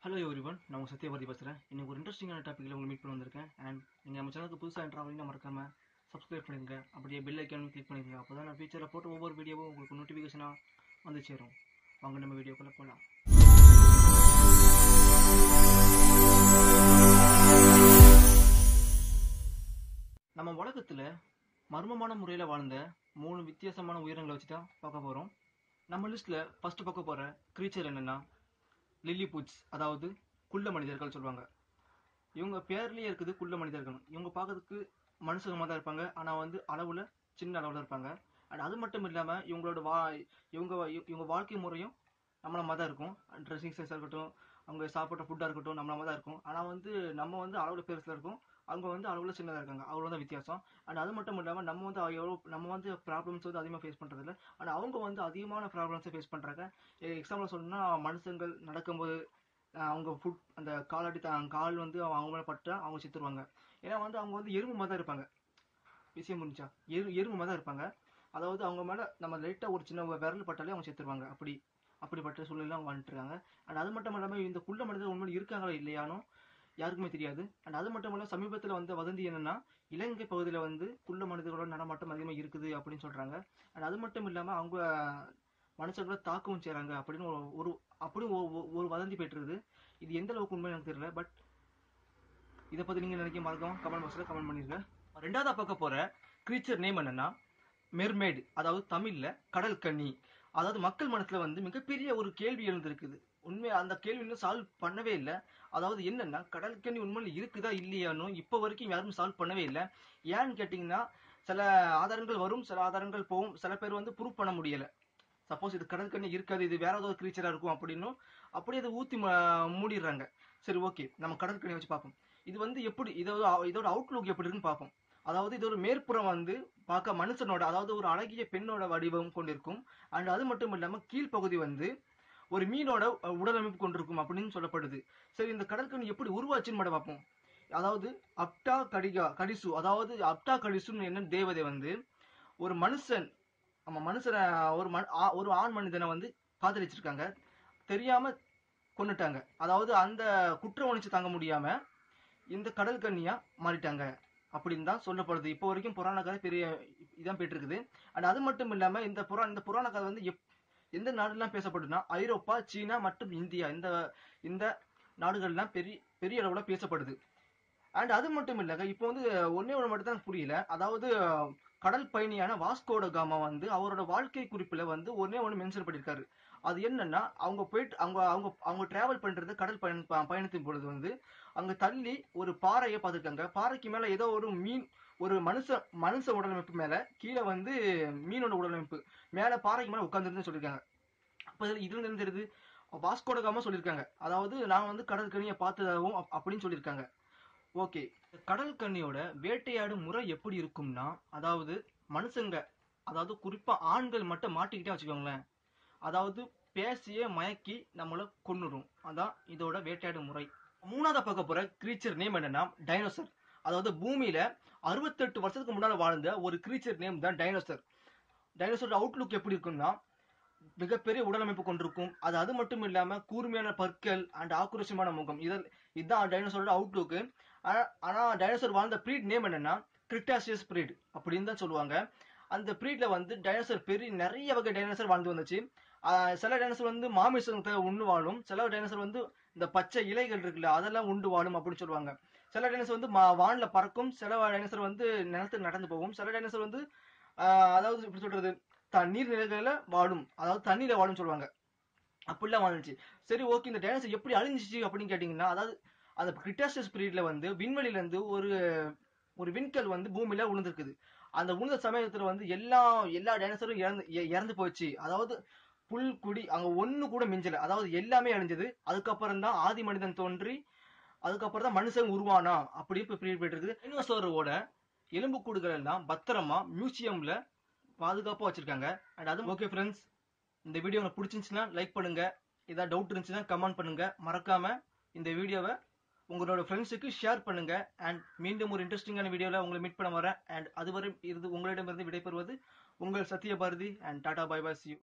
hello everyone நான் உங்கள் சத்யபாதி பேசுகிறேன் இன்னைக்கு ஒரு இன்ட்ரெஸ்டிங்கான டாப்பிக்கில் உங்களை மீட் பண்ண வந்திருக்கேன் அண்ட் நீங்கள் நம்ம சேனலுக்கு புதுசாக என்ட்ரு ஆகிறீங்கன்னா மறக்காமல் சப்ஸ்கிரைப் பண்ணிடுங்க அப்படியே பெல் ஐக்கானும் கிளிக் பண்ணிடுங்க அப்போ தான் நான் ஃபியூச்சரில் போட்ட ஒவ்வொரு வீடியோவும் உங்களுக்கு நோட்டிஃபிகேஷனாக வந்து சேரும் வாங்க நம்ம வீடியோக்குள்ளே போகலாம் நம்ம உலகத்தில் மர்மமான முறையில் வாழ்ந்த மூணு வித்தியாசமான உயிரினங்களை வச்சு தான் பார்க்க போகிறோம் நம்ம லிஸ்ட்டில் ஃபஸ்ட்டு பார்க்க போகிற க்ரீச்சர் என்னென்னா லில்லி பூட்ஸ் அதாவது குள்ள மனிதர்கள் சொல்லுவாங்க இவங்க பேர்லேயே இருக்குது குள்ள மனிதர்கள் இவங்க பார்க்கறதுக்கு மனுஷங்க தான் இருப்பாங்க ஆனால் வந்து அளவில் சின்ன அளவில் இருப்பாங்க அண்ட் அது மட்டும் இல்லாமல் இவங்களோட வா இவங்க இவங்க வாழ்க்கை முறையும் நம்மள மாதிரி தான் இருக்கும் ட்ரெஸ்ஸிங் சென்ஸாக இருக்கட்டும் அவங்க சாப்பிட்ற ஃபுட்டாக இருக்கட்டும் நம்மள மாதிரி தான் இருக்கும் ஆனால் வந்து நம்ம வந்து அளவில் பெருசில் இருக்கும் அவங்க வந்து அளவில் சின்னதாக இருக்காங்க அவ்வளோ தான் வித்தியாசம் அண்ட் அது மட்டும் இல்லாமல் நம்ம வந்து எவ்வளோ நம்ம வந்து ப்ராப்ளம்ஸ் வந்து அதிகமாக ஃபேஸ் பண்ணுறதில்ல ஆனால் அவங்க வந்து அதிகமான ப்ராப்ளம்ஸை ஃபேஸ் பண்ணுறாங்க எக்ஸாம்பிள் சொல்லணும்னா மனுஷங்கள் நடக்கும்போது அஹ் அவங்க ஃபுட் அந்த காலடி த கால் வந்து அவங்க மேலே பட்டா அவங்க செத்துருவாங்க ஏன்னா வந்து அவங்க வந்து எறும்பு மாதிரி தான் இருப்பாங்க விஷயம் முடிஞ்சா எரு எறும்பு மாதிரி தான் இருப்பாங்க அதாவது அவங்க மேலே நம்ம லைட்டாக ஒரு சின்ன விரல் பட்டாலே அவங்க செத்துருவாங்க அப்படி அப்படிப்பட்ட சூழ்நிலை அவங்க வந்துட்டு இருக்காங்க அண்ட் அது மட்டும் இல்லாமல் இந்த குள்ள மனிதர் உண்மையில் இருக்காங்களா இல்லையானோ யாருக்குமே தெரியாது அண்ட் அது மட்டும் இல்லாமல் சமீபத்தில் வந்த வதந்தி என்னன்னா இலங்கை பகுதியில் வந்து குள்ள மனிதர்களோட நடமாட்டம் அதிகமாக இருக்குது அப்படின்னு சொல்கிறாங்க அண்ட் அது மட்டும் இல்லாமல் அவங்க மனுஷர்களை தாக்கவும் செய்கிறாங்க அப்படின்னு ஒரு ஒரு அப்படி ஒரு ஒரு- ஒரு வதந்தி போயிட்டுருக்குது இது எந்த அளவுக்கு உண்மை எனக்கு தெரியல பட் இதை பற்றி நீங்கள் நினைக்க மறக்காம கமெண்ட் பாக்ஸில் கமெண்ட் பண்ணிருங்க ரெண்டாவதா பார்க்க போகிற க்ரீச்சர் நேம் என்னன்னா மெர்மேட் அதாவது தமிழில் கடல் கன்னி அதாவது மக்கள் மனசுல வந்து மிகப்பெரிய ஒரு கேள்வி எழுந்திருக்குது உண்மை அந்த கேள்வி இன்னும் சால்வ் பண்ணவே இல்லை அதாவது என்னன்னா கடல் கன்னி உண்மையில் இருக்குதா இல்லையானோ இப்போ வரைக்கும் யாரும் சால்வ் பண்ணவே இல்லை ஏன்னு கேட்டிங்கன்னா சில ஆதாரங்கள் வரும் சில ஆதாரங்கள் போகும் சில பேர் வந்து ப்ரூவ் பண்ண முடியல சப்போஸ் இது கடல் கண்ணி இருக்காது இது வேற ஏதாவது கிரீச்சரா இருக்கும் அப்படின்னும் அப்படியே அதை ஊத்தி ம- மூடிடுறாங்க சரி ஓகே நம்ம கடல் கண்ணி வச்சு பார்ப்போம் இது வந்து எப்படி இதோட இதோட அவுட்லுக் எப்படி இருக்குன்னு பார்ப்போம் அதாவது இது ஒரு மேற்புறம் வந்து பார்க்க மனுஷனோட அதாவது ஒரு அழகிய பெண்ணோட வடிவம் கொண்டிருக்கும் அண்ட் அது மட்டும் இல்லாம கீழ்ப்பகுதி வந்து ஒரு மீனோட அஹ், உடலமைப்பு கொண்டிருக்கும் அப்படின்னு சொல்லப்படுது சரி இந்த கடற்கண்ணி எப்படி உருவாச்சுன்னு மட்டும் பார்ப்போம் அதாவது அப்டா கடிகா கடிசு அதாவது அப்டா கடிசுன்னு என்ன தேவதை வந்து ஒரு மனுஷன் நம்ம மனுஷனை ஒரு மனு ஆ- ஒரு ஆண் மனிதனை வந்து காதலிச்சிருக்காங்க தெரியாம கொன்னுட்டாங்க அதாவது அந்த குற்ற உணர்ச்சி தாங்க முடியாம இந்த கடல் கன்னியா மாறிட்டாங்க அப்படின்னு தான் சொல்லப்படுது இப்போ வரைக்கும் புராண கதை பெரிய இதான் போயிட்டு இருக்குது அண்ட் அது மட்டும் இல்லாம இந்த புராண இந்த புராண கதை வந்து எப் எந்த நாடுலாம் பேசப்படுதுன்னா ஐரோப்பா சீனா மற்றும் இந்தியா இந்த இந்த நாடுகள்லாம் பெரிய பெரிய அளவுல பேசப்படுது அண்ட் அது மட்டும் இல்லைங்க இப்போ வந்து ஒன்னே ஒன்று மட்டும் தான் புரியல அதாவது அஹ், கடல் பயணியான வாஸ்கோட காமா வந்து அவரோட வாழ்க்கை குறிப்புல வந்து ஒன்னே ஒன்று மென்ஷன் பண்ணியிருக்காரு அது என்னன்னா அவங்க போயிட்டு அவங்க அவங்க அவங்க டிராவல் பண்றது கடல் பயண ப- பயணத்தின் பொழுது வந்து அங்க தள்ளி ஒரு பாறையை பார்த்துருக்காங்க பாறைக்கு மேல ஏதோ ஒரு மீன் ஒரு மனுஷ மனுஷ உடலமைப்பு மேல கீழே வந்து மீனோட உடலமைப்பு மேல பாறைக்கு மேல உட்காந்துருந்து சொல்லியிருக்காங்க அப்ப இதுல இதுல இருந்து தெரியுது வாஸ்கோட காமா சொல்லியிருக்காங்க அதாவது நான் வந்து கடல் கனியை பார்த்ததாகவும் அப்- அப்படின்னு சொல்லியிருக்காங்க ஓகே கடல் கன்னியோட வேட்டையாடும் முறை எப்படி இருக்கும்னா அதாவது மனுஷங்க அதாவது குறிப்பா ஆண்கள் மட்டும் மாட்டிக்கிட்டே வச்சுக்கோங்களேன் அதாவது பேசியே மயக்கி நம்மள கொன்னுடும் அதான் இதோட வேட்டையாடும் முறை மூணாவது பார்க்க போற கிரீச்சர் நேம் என்னன்னா டைனோசர் அதாவது பூமியில அறுபத்தெட்டு வருஷத்துக்கு முன்னால வாழ்ந்த ஒரு கிரீச்சர் நேம் தான் டைனோசர் டைனோசரோட அவுட்லுக் எப்படி இருக்கும்னா மிகப்பெரிய உடலமைப்பு கொண்டிருக்கும் அது அது மட்டும் இல்லாம கூர்மையான பற்கள் அண்ட் ஆக்ரோஷமான முகம் இதில் இதுதான் டைனோசரோட அவுட்லுக்கு ஆனா டைனோசர் வாழ்ந்த ப்ரீட் நேம் என்னன்னா கிரிட்டாசியஸ் ப்ரீட் அப்படின்னு தான் சொல்லுவாங்க அந்த ப்ரீட்ல வந்து டைனோசர் பெரிய நிறைய வகை டைனோசர் வாழ்ந்து வந்துச்சு ஆஹ் சில டைனோசர் வந்து மாமிசத்தை உண்டு வாழும் சில டைனோசர் வந்து இந்த பச்சை இலைகள் இருக்குல்ல அதெல்லாம் உண்டு வாழும் அப்படின்னு சொல்லுவாங்க சில டைனோசர் வந்து மா- வான்ல பறக்கும் சில டைனோசர் வந்து நிலத்துக்கு நடந்து போகும் சில டைனோசர் வந்து ஆஹ் அதாவது எப்படி சொல்றது த- நீர்நிலைகளில வாழும் அதாவது தண்ணியில வாழும் சொல்லுவாங்க அப்படிலாம் வாழ்ந்துச்சு சரி ஓகே இந்த டைனோசர் எப்படி அழிஞ்சிச்சு அப்படின்னு கேட்டிங்கன்னா அதாவது அந்த கிரிட்டாசியஸ் பீரியட்ல வந்து விண்வெளியில இருந்து ஒரு ஒரு விண்கல் வந்து பூமியில விழுந்திருக்குது அந்த விழுந்த சமயத்துல வந்து எல்லா எல்லா டைனோசரும் இறந்து இ- இறந்து போச்சு அதாவது புல் குடி அங்க ஒண்ணு கூட மிஞ்சல அதாவது எல்லாமே அழிஞ்சது அதுக்கப்புறம் தான் ஆதி மனிதன் தோன்றி அதுக்கப்புறம் தான் மனுஷன் உருவானா அப்படி இப்ப பீரியட் போயிட்டு இருக்குது டைனோசரோட எலும்புக்கூடுகள் எல்லாம் பத்திரமா மியூசியம்ல பாதுகாப்பா வச்சிருக்காங்க அண்ட் அது ஓகே ஃப்ரெண்ட்ஸ் இந்த வீடியோ உங்களுக்கு பிடிச்சிருந்துச்சுன்னா லைக் பண்ணுங்க ஏதாவது டவுட் இருந்துச்சுன்னா கமெண்ட் பண்ணுங்க மறக்காம இந்த வீடியோவை உங்களோட ஃப்ரெண்ட்ஸுக்கு ஷேர் பண்ணுங்க அண்ட் மீண்டும் ஒரு இன்ட்ரெஸ்டிங்கான வீடியோவில் உங்களை மீட் பண்ண வரேன் அண்ட் அதுவரை இருந்து உங்களிடமிருந்து விடைபெறுவது உங்கள் சத்யபாரதி அண்ட் டாடா பை பாய் சி